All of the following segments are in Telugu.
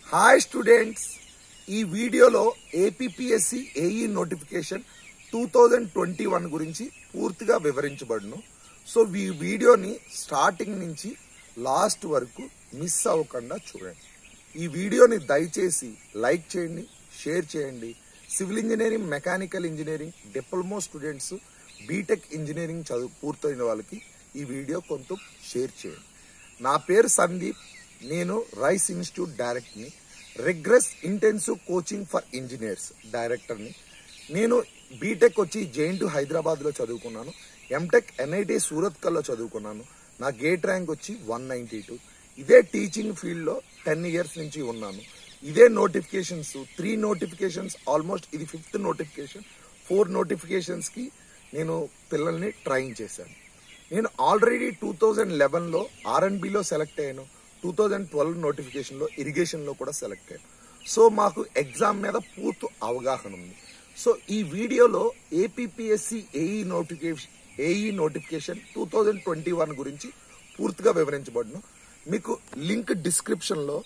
హాయ్ స్టూడెంట్స్ ఈ వీడియోలో APSC AE notification two thousand twenty one గురించి పూర్తిగా వివరించబడును సో ఈ వీడియోని స్టార్టింగ్ నుంచి లాస్ట్ వరకు మిస్ అవ్వకుండా చూడండి ఈ వీడియోని దయచేసి లైక్ చేయండి షేర్ చేయండి civil engineering mechanical engineering diploma students BTech engineering చదువు పూర్తయిన వాళ్ళకి ఈ వీడియో కొంత షేర్ చేయండి నా పేరు సందీప్ నేను రైస్ ఇన్స్టిట్యూట్ డైరెక్టర్ని rigorous intensive coaching for engineers డైరెక్టర్ని నేను బీటెక్ వచ్చి జేఎన్టీ హైదరాబాద్లో చదువుకున్నాను ఎంటెక్ ఎన్ఐటి సూరత్కల్లో చదువుకున్నాను నా గేట్ ర్యాంక్ వచ్చి వన్ నైంటీ టూ ఇదే టీచింగ్ ఫీల్డ్లో టెన్ ఇయర్స్ నుంచి ఉన్నాను ఇదే నోటిఫికేషన్స్ త్రీ నోటిఫికేషన్స్ ఆల్మోస్ట్ ఇది ఫిఫ్త్ నోటిఫికేషన్ ఫోర్ నోటిఫికేషన్స్కి నేను పిల్లల్ని ట్రైన్ చేశాను నేను ఆల్రెడీ టూ థౌజండ్ లెవెన్లో ఆర్ఎన్బిలో సెలెక్ట్ అయ్యాను టూ థౌజండ్ ట్వెల్వ్ నోటిఫికేషన్లో ఇరిగేషన్లో కూడా సెలెక్ట్ అయ్యాను సో మాకు ఎగ్జామ్ మీద పూర్తి అవగాహన ఉంది సో ఈ వీడియోలో APSC AE notification AE notification two thousand twenty one గురించి పూర్తిగా వివరించబడును మీకు లింక్ డిస్క్రిప్షన్లో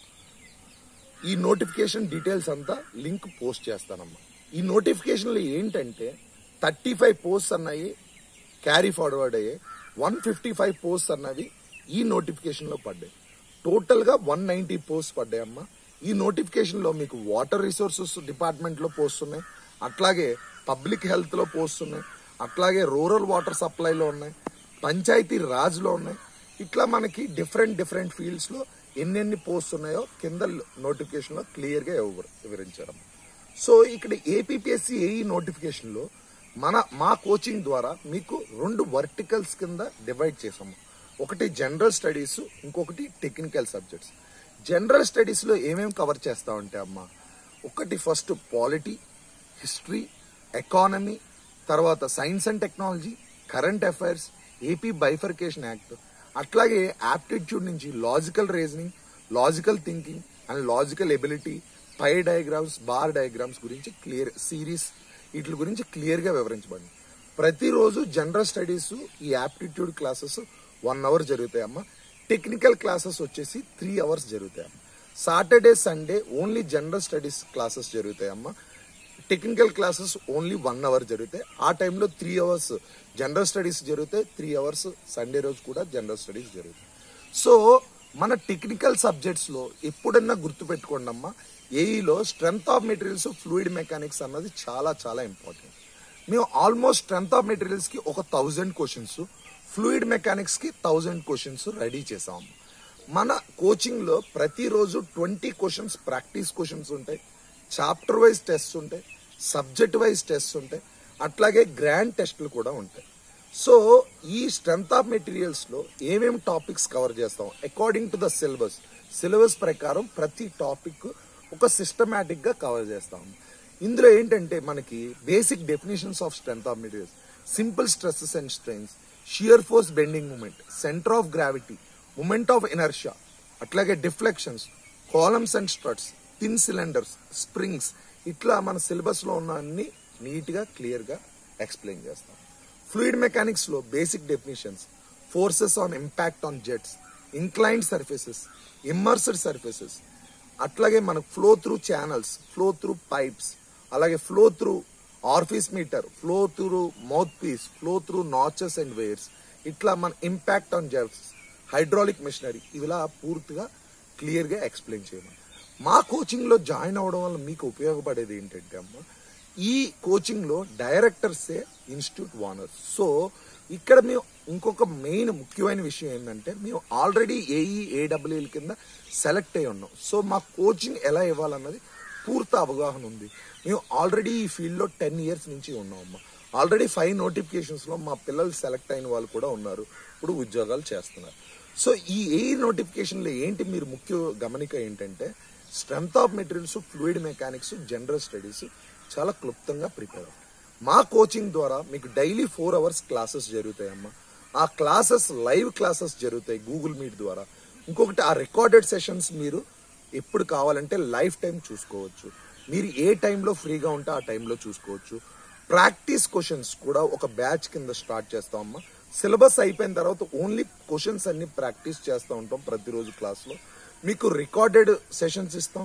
ఈ నోటిఫికేషన్ డీటెయిల్స్ అంతా లింక్ పోస్ట్ చేస్తానమ్మా ఈ నోటిఫికేషన్లో ఏంటంటే థర్టీ ఫైవ్ పోస్ట్ అన్నాయి క్యారీ ఫార్వర్డ్ అయ్యాయి వన్ ఫిఫ్టీ ఫైవ్ పోస్ట్ అన్నవి ఈ నోటిఫికేషన్లో పడ్డాయి టోటల్గా వన్ నైంటీ పోస్ట్ పడ్డాయి అమ్మా ఈ నోటిఫికేషన్లో మీకు వాటర్ రిసోర్సెస్ డిపార్ట్మెంట్లో పోస్ట్ ఉన్నాయి అట్లాగే పబ్లిక్ హెల్త్లో పోస్ట్ ఉన్నాయి అట్లాగే రూరల్ వాటర్ సప్లైలో ఉన్నాయి పంచాయతీ రాజ్లో ఉన్నాయి ఇట్లా మనకి డిఫరెంట్ డిఫరెంట్ ఫీల్డ్స్లో ఎన్నెన్ని పోస్ట్ ఉన్నాయో కింద నోటిఫికేషన్లో క్లియర్గా వివరించారు సో ఇక్కడ ఏపీఎస్సి ఏఈ నోటిఫికేషన్లో మన మా కోచింగ్ ద్వారా మీకు రెండు వర్టికల్స్ కింద డివైడ్ చేసాము ఒకటి జనరల్ స్టడీస్ ఇంకొకటి టెక్నికల్ సబ్జెక్ట్స్ జనరల్ స్టడీస్లో ఏమేమి కవర్ చేస్తామంటే అమ్మ ఒకటి ఫస్ట్ పాలిటీ హిస్టరీ ఎకానమీ తర్వాత science and technology current affairs AP bifurcation act అట్లాగే యాప్టిట్యూడ్ నుంచి logical reasoning logical thinking and logical ability పై డయాగ్రామ్స్ బార్ డయాగ్రామ్స్ గురించి క్లియర్ సిరీస్ వీటి గురించి క్లియర్గా వివరించబడింది ప్రతిరోజు జనరల్ స్టడీస్ ఈ యాప్టిట్యూడ్ క్లాసెస్ వన్ అవర్ జరుగుతాయి అమ్మ టెక్నికల్ క్లాసెస్ వచ్చేసి త్రీ అవర్స్ జరుగుతాయి అమ్మ Saturday Sunday only general studies classes జరుగుతాయి అమ్మ technical classes only one hour జరుగుతాయి ఆ టైంలో త్రీ అవర్స్ జనరల్ స్టడీస్ జరుగుతాయి త్రీ అవర్స్ సండే రోజు కూడా జనరల్ స్టడీస్ జరుగుతాయి సో మన టెక్నికల్ సబ్జెక్ట్స్లో ఎప్పుడన్నా గుర్తుపెట్టుకోండి అమ్మా ఏఈలో strength of materials fluid mechanics అన్నది చాలా చాలా ఇంపార్టెంట్ మేము ఆల్మోస్ట్ స్ట్రెంగ్త్ ఆఫ్ మెటీరియల్స్కి ఒక థౌజండ్ క్వశ్చన్స్ ఫ్లూయిడ్ మెకానిక్స్కి థౌజండ్ క్వశ్చన్స్ రెడీ చేసాము మన కోచింగ్లో ప్రతిరోజు ట్వంటీ క్వశ్చన్స్ ప్రాక్టీస్ క్వశ్చన్స్ ఉంటాయి చాప్టర్ వైజ్ టెస్ట్ ఉంటాయి సబ్జెక్ట్ వైజ్ టెస్ట్ ఉంటాయి అట్లాగే గ్రాండ్ టెస్ట్లు కూడా ఉంటాయి సో ఈ స్ట్రెంగ్త్ ఆఫ్ మెటీరియల్స్లో ఏమేమి టాపిక్స్ కవర్ చేస్తాం according to the syllabus syllabus ప్రకారం ప్రతి టాపిక్ ఒక సిస్టమేటిక్గా కవర్ చేస్తాం ఇందులో ఏంటంటే మనకి basic definitions of strength of materials simple stresses and strains shear force bending moment centre of gravity moment of inertia అట్లాగే deflections columns and struts thin cylinders springs ఇట్లా మన సిలబస్లో ఉన్న అన్ని నీట్గా క్లియర్గా ఎక్స్ప్లెయిన్ చేస్తాం ఫ్లూయిడ్ మెకానిక్స్లో basic definitions forces on impact on jets inclined surfaces immersed surfaces అట్లాగే మనకు flow through channels flow through pipes అలాగే flow through orifice meter flow through mouth piece flow through notches and weirs ఇట్లా మన impact on jets hydraulic machinery ఇవిలా పూర్తిగా క్లియర్గా ఎక్స్ప్లెయిన్ చేయమని మా కోచింగ్లో జాయిన్ అవ్వడం వల్ల మీకు ఉపయోగపడేది ఏంటంటే అమ్మ ఈ కోచింగ్లో డైరెక్టర్సే ఇన్స్టిట్యూట్ ఓనర్స్ సో ఇక్కడ మేము ఇంకొక మెయిన్ ముఖ్యమైన విషయం ఏంటంటే మేము ఆల్రెడీ ఏఈ ఏడబ్ల్యూఎల్ కింద సెలెక్ట్ అయి ఉన్నాం సో మా కోచింగ్ ఎలా ఇవ్వాలన్నది పూర్తి అవగాహన ఉంది మేము ఆల్రెడీ ఈ ఫీల్డ్లో టెన్ ఇయర్స్ నుంచి ఉన్నాం అమ్మ ఆల్రెడీ ఫైవ్ నోటిఫికేషన్స్లో మా పిల్లలు సెలెక్ట్ అయిన వాళ్ళు కూడా ఉన్నారు ఇప్పుడు ఉద్యోగాలు చేస్తున్నారు సో ఈ ఏఈ నోటిఫికేషన్లో ఏంటి మీరు ముఖ్య గమనిక ఏంటంటే strength of materials fluid mechanics general studies చాలా క్లుప్తంగా ప్రిపేర్ మా కోచింగ్ ద్వారా మీకు డైలీ ఫోర్ అవర్స్ క్లాసెస్ జరుగుతాయమ్మా ఆ క్లాసెస్ లైవ్ క్లాసెస్ జరుగుతాయి గూగుల్ మీట్ ద్వారా ఇంకొకటి ఆ రికార్డెడ్ సెషన్స్ మీరు ఎప్పుడు కావాలంటే లైఫ్ టైం చూసుకోవచ్చు మీరు ఏ టైంలో ఫ్రీగా ఉంటే ఆ టైంలో చూసుకోవచ్చు ప్రాక్టీస్ క్వశ్చన్స్ కూడా ఒక బ్యాచ్ కింద స్టార్ట్ చేస్తామమ్మా సిలబస్ అయిపోయిన తర్వాత ఓన్లీ క్వశ్చన్స్ అన్ని ప్రాక్టీస్ చేస్తూ ఉంటాం ప్రతిరోజు క్లాస్లో మీకు రికార్డెడ్ సెషన్స్ ఇస్తాం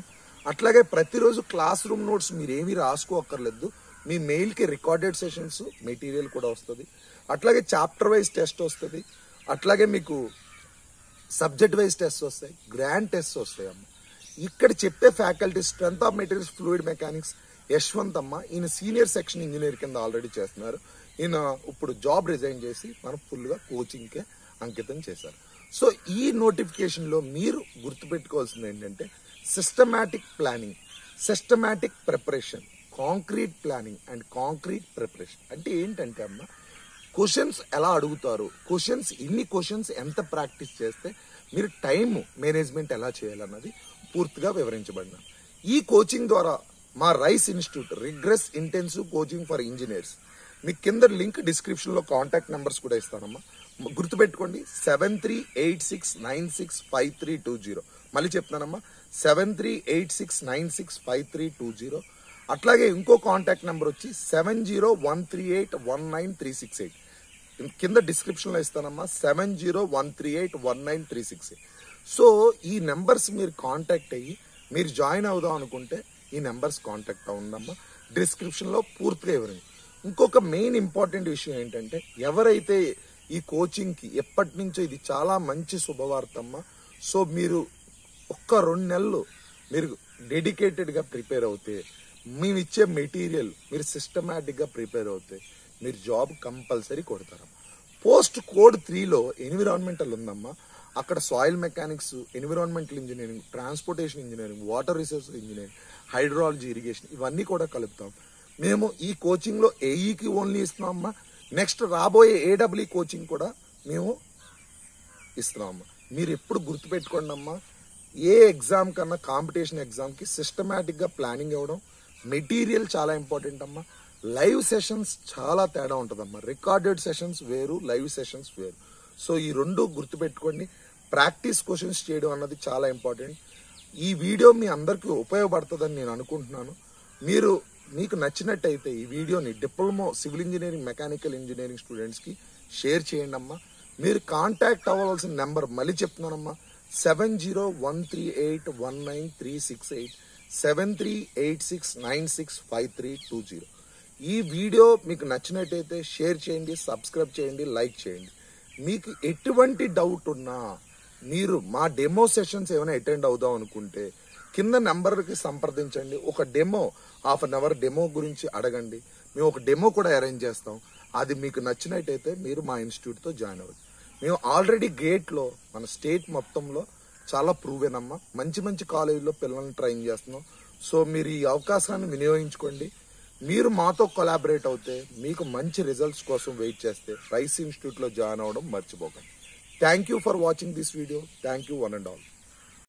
అట్లాగే ప్రతిరోజు క్లాస్ రూమ్ నోట్స్ మీరు ఏమీ రాసుకోక్కర్లేదు మీ మెయిల్కి రికార్డెడ్ సెషన్స్ మెటీరియల్ కూడా వస్తుంది అట్లాగే చాప్టర్ వైజ్ టెస్ట్ వస్తుంది అట్లాగే మీకు సబ్జెక్ట్ వైజ్ టెస్ట్ వస్తాయి గ్రాండ్ టెస్ట్ వస్తాయి అమ్మ ఇక్కడ చెప్పే faculty strength of materials fluid mechanics Yashwant అమ్మ ఈయన సీనియర్ సెక్షన్ ఇంజనీర్ కింద ఆల్రెడీ చేస్తున్నారు ఈయన ఇప్పుడు జాబ్ రిజైన్ చేసి మనం ఫుల్గా కోచింగ్కే అంకితం చేశారు సో ఈ నోటిఫికేషన్లో మీరు గుర్తుపెట్టుకోవాల్సింది ఏంటంటే systematic planning systematic preparation concrete planning and concrete preparation అంటే ఏంటంటే అమ్మ క్వశ్చన్స్ ఎలా అడుగుతారు క్వశ్చన్స్ ఇన్ని క్వశ్చన్స్ ఎంత ప్రాక్టీస్ చేస్తే మీరు టైం మేనేజ్మెంట్ ఎలా చేయాలన్నది పూర్తిగా వివరించబడిన ఈ కోచింగ్ ద్వారా మా RICE institute rigorous intensive coaching for engineers మీ కింద లింక్ డిస్క్రిప్షన్ లో కాంటాక్ట్ నెంబర్స్ కూడా ఇస్తానమ్మా గుర్తుపెట్టుకోండి seven three eight six nine six five three two zero మళ్ళీ చెప్తున్నానమ్మా seven three eight six nine six five three two zero అట్లాగే ఇంకో కాంటాక్ట్ నెంబర్ వచ్చి seven zero one three eight one nine three six eight కింద డిస్క్రిప్షన్ లో ఇస్తానమ్మా seven zero one three eight one nine three six eight so ఈ నెంబర్స్ మీరు కాంటాక్ట్ అయ్యి మీరు జాయిన్ అవుదాం అనుకుంటే ఈ నెంబర్స్ కాంటాక్ట్ అవ్వండమ్మా డిస్క్రిప్షన్ లో పూర్తిగా వివరింది ఇంకొక మెయిన్ ఇంపార్టెంట్ విషయం ఏంటంటే ఎవరైతే ఈ కోచింగ్ కి ఎప్పటి నుంచో ఇది చాలా మంచి శుభవార్త అమ్మా సో మీరు ఒక్క రెండు నెలలు మీరు డెడికేటెడ్ గా ప్రిపేర్ అవుతే మేము ఇచ్చే మెటీరియల్ మీరు సిస్టమేటిక్ గా ప్రిపేర్ అవుతే మీరు జాబ్ కంపల్సరీ కొడతారమ్మా పోస్ట్ కోడ్ త్రీలో ఎన్విరాన్మెంటల్ ఉందమ్మా అక్కడ soil mechanics environmental engineering transportation engineering water resource engineering hydrology irrigation ఇవన్నీ కూడా కలుపుతాం మేము ఈ కోచింగ్ లో ఏఈకి ఓన్లీ ఇస్తున్నామమ్మా నెక్స్ట్ రాబోయే ఏడబ్ల్యూ కోచింగ్ కూడా మేము ఇస్తున్నామమ్మా మీరు ఎప్పుడు గుర్తుపెట్టుకోండి అమ్మా ఏ ఎగ్జామ్ కన్నా కాంపిటీషన్ ఎగ్జామ్ కి సిస్టమేటిక్ గా ప్లానింగ్ ఇవ్వడం మెటీరియల్ చాలా ఇంపార్టెంట్ అమ్మా లైవ్ సెషన్స్ చాలా తేడా ఉంటుందమ్మా రికార్డెడ్ సెషన్స్ వేరు లైవ్ సెషన్స్ వేరు సో ఈ రెండు గుర్తుపెట్టుకోండి ప్రాక్టీస్ క్వశ్చన్స్ చేయడం అన్నది చాలా ఇంపార్టెంట్ ఈ వీడియో మీ అందరికీ ఉపయోగపడుతుందని నేను అనుకుంటున్నాను మీరు మీకు నచ్చినట్టయితే ఈ వీడియోని diploma civil engineering mechanical engineering students కి షేర్ చేయండి అమ్మా మీరు కాంటాక్ట్ అవ్వాల్సిన నెంబర్ మళ్ళీ చెప్తున్నానమ్మా seven zero one three eight one nine three six eight seven three eight six nine six five three two zero ఈ వీడియో మీకు నచ్చినట్టయితే షేర్ చేయండి సబ్స్క్రైబ్ చేయండి లైక్ చేయండి మీకు ఎటువంటి డౌట్ ఉన్నా మీరు మా డెమో సెషన్స్ ఏమైనా అటెండ్ అవుదాం అనుకుంటే కింద నెంబర్కి సంప్రదించండి ఒక demo half an hour demo గురించి అడగండి మేము ఒక డెమో కూడా అరేంజ్ చేస్తాం అది మీకు నచ్చినట్టయితే మీరు మా ఇన్స్టిట్యూట్తో జాయిన్ అవ్వండి మేము ఆల్రెడీ గేట్లో మన స్టేట్ మొత్తంలో చాలా ప్రూవెన్ అమ్మా మంచి మంచి కాలేజీలో పిల్లల్ని ట్రైన్ చేస్తున్నాం సో మీరు ఈ అవకాశాన్ని వినియోగించుకోండి మీరు మాతో కొలాబరేట్ అవుతే మీకు మంచి రిజల్ట్స్ కోసం వెయిట్ చేస్తే రైస్ ఇన్స్టిట్యూట్లో జాయిన్ అవ్వడం మర్చిపోకండి thank you for watching this video thank you one and all